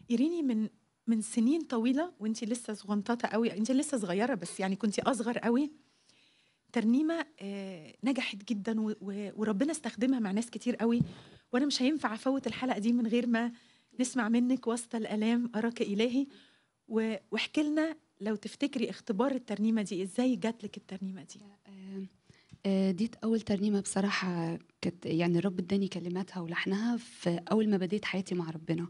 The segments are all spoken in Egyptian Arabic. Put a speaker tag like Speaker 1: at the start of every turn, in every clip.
Speaker 1: إيريني من من سنين طويلة وأنتِ لسه صغنططة أوي، أنتِ لسه صغيرة بس يعني كنتِ أصغر أوي، ترنيمة آآ نجحت جدًا و و وربنا استخدمها مع ناس كتير أوي، وأنا مش هينفع أفوّت الحلقة دي من غير ما نسمع منِّك وسط الآلام أراك إلهي، و واحكي لنا لو تفتكري اختبار الترنيمة دي، إزاي جات لِك الترنيمة دي؟
Speaker 2: آآ آآ ديّة أول ترنيمة بصراحة كانت يعني الرب ادّاني كلماتها ولحنها في أول ما بديت حياتي مع ربنا،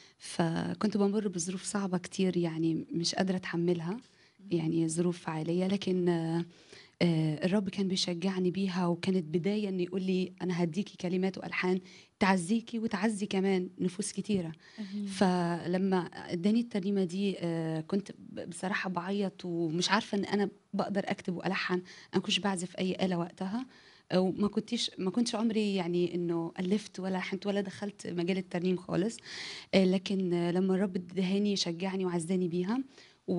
Speaker 2: فكنت بامُر بظروف صعبة كتير يعني مش قادرة أتحمّلها، يعني ظروف عائلية، لكن آآ الرب كان بيشجعني بيها وكانت بداية إنه يقول لي أنا هادّيكِ كلمات وألحان تعزّيكِ وتعزّي كمان نفوس كتيرة،
Speaker 1: آمين.
Speaker 2: فلمّا ادّاني الترنيمة دي آآ كنت ب بصراحة باعيّط ومش عارفة إن أنا باقدر أكتب وألحّن، أنا ما كنتش باعزف أي آلة وقتها، وما كنتيش ما كنتش عمري يعني إنه ألّفت ولا لحّنت ولا دخلت مجال الترنيم خالص، آآ لكن لمّا الرب ادّهاني شجّعني وعزّاني بيها و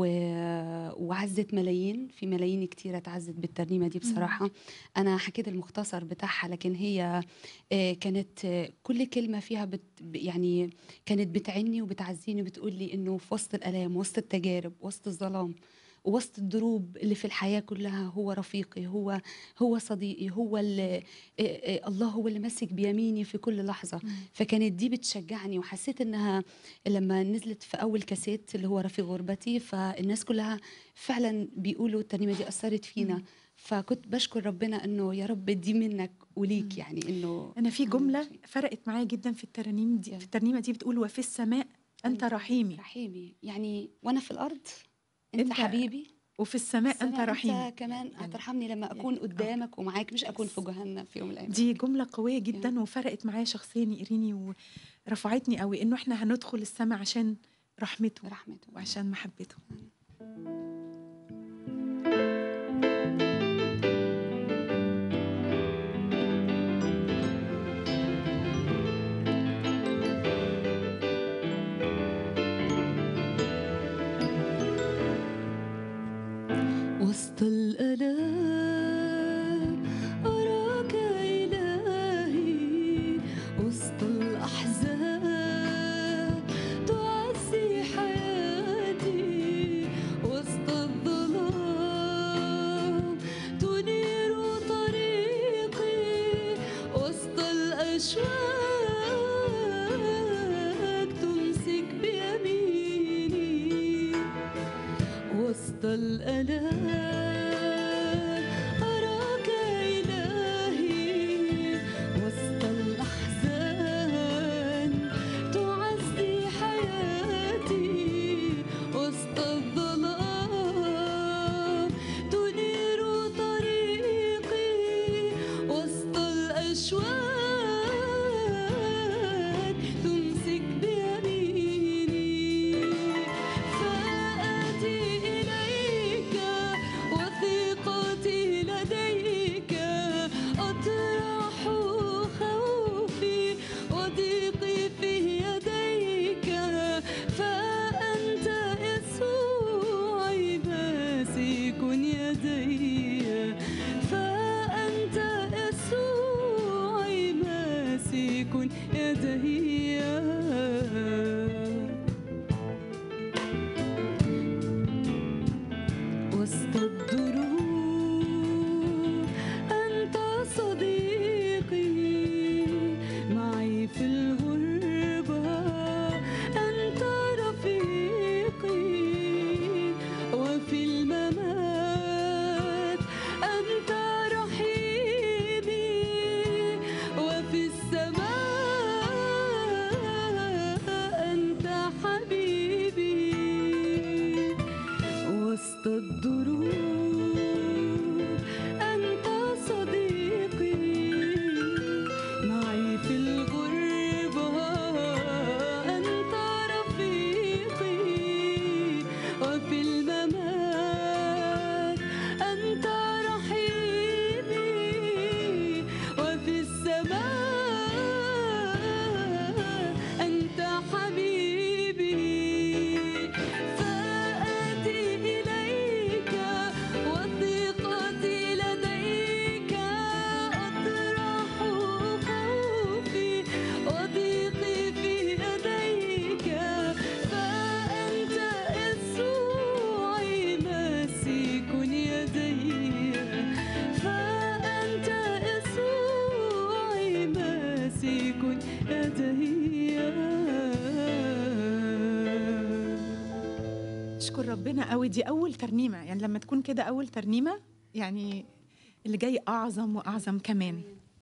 Speaker 2: وعزّت ملايين، في ملايين كتيرة اتعزّت بالترنيمة دي
Speaker 1: إمم.
Speaker 2: بصراحة، أنا حكيت المختصر بتاعها لكن هي آآ كانت كل كلمة فيها بت ب يعني كانت بتعني وبتعزّيني وبتقول لي إنه في وسط الآلام، وسط التجارب، وسط الظلام، وسط الدروب اللي في الحياة كلّها هو رفيقي، هو هو صديقي، هو ال آآ آآ الله هو اللي ماسك بيميني في كل لحظة،
Speaker 1: إمم.
Speaker 2: فكانت دي بتشجّعني وحسّيت إنها لمّا نزلت في أول كاسيت اللي هو رفيق غربتي، فالناس كلّها فعلًا بيقولوا الترنيمة دي أثّرت فينا،
Speaker 1: إمم.
Speaker 2: فكنت باشكر ربنا إنه يا رب دي منّك وليك
Speaker 1: إمم.
Speaker 2: يعني إنه
Speaker 1: أنا في
Speaker 2: أعمل
Speaker 1: جملة
Speaker 2: شيء.
Speaker 1: فرقت معايا جدًا في الترانيم دي
Speaker 2: يالّا.
Speaker 1: في الترنيمة دي بتقول: "وفي السماء أنت رحيمي."
Speaker 2: رحيمي، يعني وأنا في الأرض أنت
Speaker 1: أنت
Speaker 2: حبيبي،
Speaker 1: وفي
Speaker 2: في
Speaker 1: السماء أنت
Speaker 2: السماء
Speaker 1: رحيمي.
Speaker 2: أنت كمان
Speaker 1: يعني
Speaker 2: هترحمني لمّا
Speaker 1: يعني
Speaker 2: أكون
Speaker 1: آه.
Speaker 2: قدّامك ومعاك، مش أكون في
Speaker 1: يس.
Speaker 2: جهنم في يوم من الأيام.
Speaker 1: دي جملة قوية
Speaker 2: يا
Speaker 1: جدًا وفرقت معايا شخصيًا يا إيريني ورفعتني أوي، إنه إحنا هندخل السما عشان رحمته
Speaker 2: رحمته.
Speaker 1: وعشان محبته.
Speaker 3: وسط الآلام أراك إلهي وسط الأحزان تعزي حياتي وسط الظلام تنير طريقي وسط الأشواك تمسك بيميني وسط الآلام أراك إلهي وسط الأحزان تعزي حياتي وسط الظلام تنير طريقي وسط الأشواك تمسك بيميني فآتي إليك تكن يدي
Speaker 1: اشكر ربنا قوي دي اول ترنيمه يعني لما تكون كده اول ترنيمه يعني اللي جاي اعظم واعظم كمان